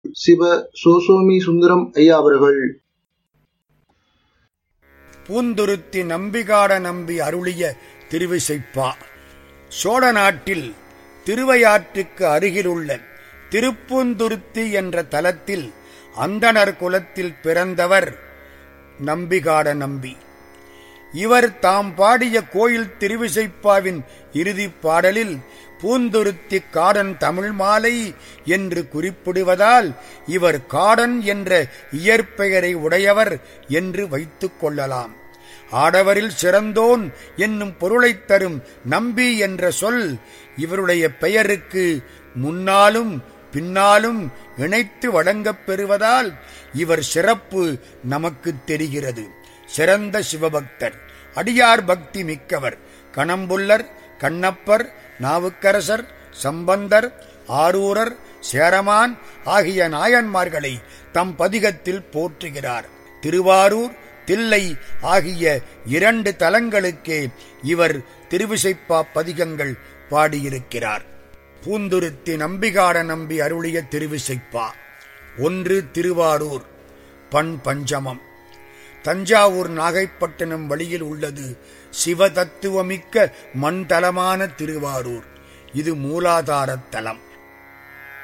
சிவ சோசோமி சுந்தரம் ஐயா அவர்கள் பூந்துருத்தி நம்பிகாட நம்பி அருளிய திருவிசைப்பா சோழ நாட்டில் திருவையாற்றுக்கு அருகிலுள்ள திருப்பூந்துருத்தி என்ற தலத்தில் அந்தணர் குலத்தில் பிறந்தவர் நம்பிகாட நம்பி இவர் தாம் பாடிய கோயில் திருவிசைப்பாவின் இறுதிப் பாடலில் பூந்துருத்தி காடன் தமிழ் மாலை என்று குறிப்பிடுவதால் இவர் காடன் என்ற இயற்பெயரை உடையவர் என்று வைத்துக் கொள்ளலாம் ஆடவரில் சிறந்தோன் என்னும் பொருளைத் தரும் நம்பி என்ற சொல் இவருடைய பெயருக்கு முன்னாலும் பின்னாலும் இணைத்து வழங்கப் பெறுவதால் இவர் சிறப்பு நமக்கு தெரிகிறது சிறந்த சிவபக்தர் அடியார் பக்தி மிக்கவர் கணம்புல்லர் கண்ணப்பர் நாவுக்கரசர் சம்பந்தர் ஆரூரர் சேரமான் ஆகிய நாயன்மார்களை தம் பதிகத்தில் போற்றுகிறார் திருவாரூர் தில்லை ஆகிய இரண்டு தலங்களுக்கே இவர் திருவிசைப்பா பதிகங்கள் பாடியிருக்கிறார் பூந்துருத்தி நம்பிகாட நம்பி அருளிய திருவிசைப்பா ஒன்று திருவாரூர் பண் பஞ்சமம் தஞ்சாவூர் நாகைப்பட்டினம் வழியில் உள்ளது சிவதத்துவமிக்க மண்தலமான திருவாரூர் இது மூலாதாரத் தலம்